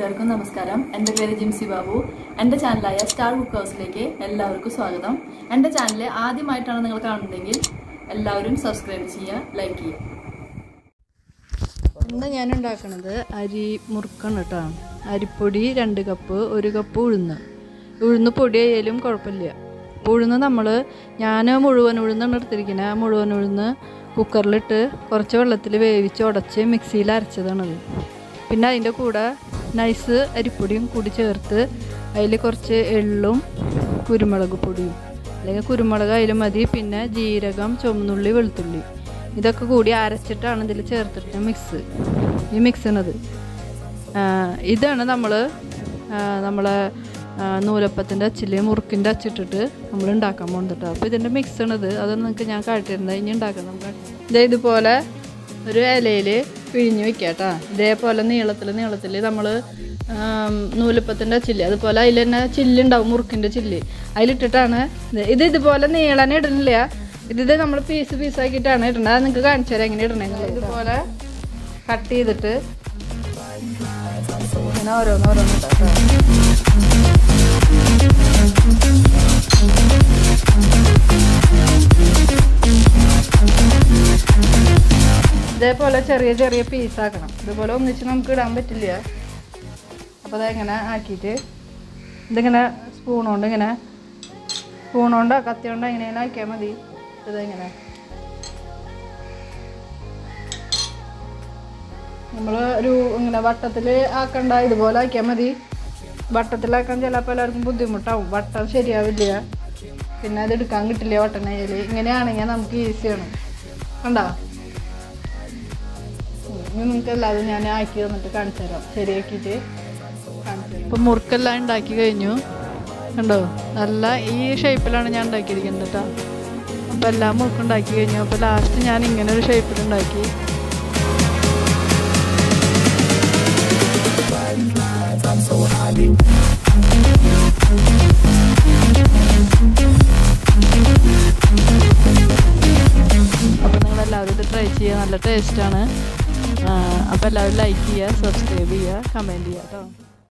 എല്ലാവർക്കും നമസ്കാരം എൻ്റെ പേര് ജിംസി ബാബു എൻ്റെ ചാനലായ സ്റ്റാർ കുക്ക് ഹൗസിലേക്ക് എല്ലാവർക്കും സ്വാഗതം എൻ്റെ ചാനൽ ആദ്യമായിട്ടാണ് നിങ്ങൾ കാണുന്നതെങ്കിൽ എല്ലാവരും സബ്സ്ക്രൈബ് ചെയ്യുക ലൈക്ക് ചെയ്യുക ഇന്ന് ഞാൻ ഉണ്ടാക്കണത് അരി മുറുക്കാണ് കേട്ടോ അരിപ്പൊടി രണ്ട് കപ്പ് ഒരു കപ്പ് ഉഴുന്ന് ഉഴുന്ന് പൊടി ആയാലും കുഴപ്പമില്ല അപ്പോൾ ഉഴുന്ന് നമ്മൾ ഞാൻ മുഴുവൻ ഉഴുന്നാണ് എടുത്തിരിക്കുന്നത് ആ മുഴുവൻ ഉഴുന്ന് കുക്കറിലിട്ട് കുറച്ച് വെള്ളത്തിൽ വേവിച്ച് ഉടച്ച് മിക്സിയിൽ അരച്ചതാണത് പിന്നെ അതിൻ്റെ കൂടെ നൈസ് അരിപ്പൊടിയും കൂടി ചേർത്ത് അതിൽ കുറച്ച് എള്ളും കുരുമുളക് പൊടിയും അല്ലെങ്കിൽ കുരുമുളക് അതിൽ മതി പിന്നെ ജീരകം ചുവന്നുള്ളി വെളുത്തുള്ളി ഇതൊക്കെ കൂടി അരച്ചിട്ടാണ് ഇതിൽ ചേർത്തിട്ട് മിക്സ് ഈ മിക്സിനത് ഇതാണ് നമ്മൾ നമ്മളെ ആ, നൂലപ്പത്തിൻ്റെ അച്ചിൽ മുറുക്കിൻ്റെ അച്ചിട്ടിട്ട് നമ്മൾ ഉണ്ടാക്കാൻ പോകുന്നത് അപ്പോൾ ഇതിൻ്റെ മിക്സാണിത് അത് നിങ്ങൾക്ക് ഞാൻ കാട്ടിയിരുന്നത് ഇനി ഉണ്ടാക്കാം നമുക്ക് ഇതേ ഇതുപോലെ ഒരു ഇലയിൽ പിഴിഞ്ഞ് വെക്കുക കേട്ടോ ഇതേപോലെ നീളത്തിൽ നീളത്തിൽ നമ്മൾ നൂലപ്പത്തിൻ്റെ ചില്ല് അതുപോലെ അതിൽ തന്നെ ചില്ലുണ്ടാവും മുറുക്കിൻ്റെ ചില്ല് അതിലിട്ടിട്ടാണ് ഇത് ഇത് ഇതുപോലെ നീളനെ ഇടുന്നില്ല ഇത് ഇത് നമ്മൾ പീസ് പീസാക്കിയിട്ടാണ് ഇടേണ്ടത് അത് നിങ്ങൾക്ക് കാണിച്ചു തരാം എങ്ങനെ ഇടണേന്നുള്ളത് ഇതുപോലെ കട്ട് ചെയ്തിട്ട് ഇങ്ങനെ ഓരോന്ന് ഓരോന്ന് ഇട്ടാ കേട്ടോ. ഇതേപോലെ ചെറിയ ചെറിയ പീസാക്കണം ഇതുപോലെ ഒന്നിച്ച് നമുക്ക് ഇടാൻ പറ്റില്ല അപ്പോൾ അതെങ്ങനെ ആക്കിയിട്ട് ഇതിങ്ങനെ സ്പൂൺ കൊണ്ട് ഇങ്ങനെ സ്പൂൺ കൊണ്ടോ കത്തി കൊണ്ടോ എങ്ങനെയാണ് ആക്കിയാൽ മതി ഇതെങ്ങനെ നമ്മൾ ഒരു ഇങ്ങനെ വട്ടത്തിൽ ആക്കണ്ട ഇതുപോലെ ആക്കിയാൽ മതി വട്ടത്തിലാക്കാൻ ചിലപ്പോൾ എല്ലാവർക്കും ബുദ്ധിമുട്ടാവും വട്ടം ശരിയാവില്ല പിന്നെ അത് എടുക്കാൻ കിട്ടില്ല വട്ടനയിൽ ഇങ്ങനെയാണെങ്കിൽ നമുക്ക് ഈസിയാണ് കണ്ടോ ഇനി നിങ്ങൾക്ക് എല്ലാതും ഞാൻ ആക്കി തന്നിട്ട് കാണിച്ചു തരാം ശരിയാക്കിയിട്ട് കാണിച്ചു തരാം ഇപ്പം മുറുക്കെല്ലാം ഉണ്ടാക്കി കഴിഞ്ഞു കണ്ടോ നല്ല ഈ ഷേപ്പിലാണ് ഞാൻ ഉണ്ടാക്കിയിരിക്കുന്നത് കേട്ടോ അപ്പോൾ എല്ലാം മുറുക്കുണ്ടാക്കി കഴിഞ്ഞു അപ്പോൾ ലാസ്റ്റ് ഞാൻ ഇങ്ങനെ ഒരു ഷേപ്പിൽ ഉണ്ടാക്കി അപ്പോൾ നിങ്ങൾ എല്ലാവരും ഇത് ട്രൈ ചെയ്യുക നല്ല ടേസ്റ്റാണ് അപ്പോൾ എല്ലാവരും ലൈക്ക് ചെയ്യുക സബ്സ്ക്രൈബ് ചെയ്യുക കമൻറ്റ് ചെയ്യുക കേട്ടോ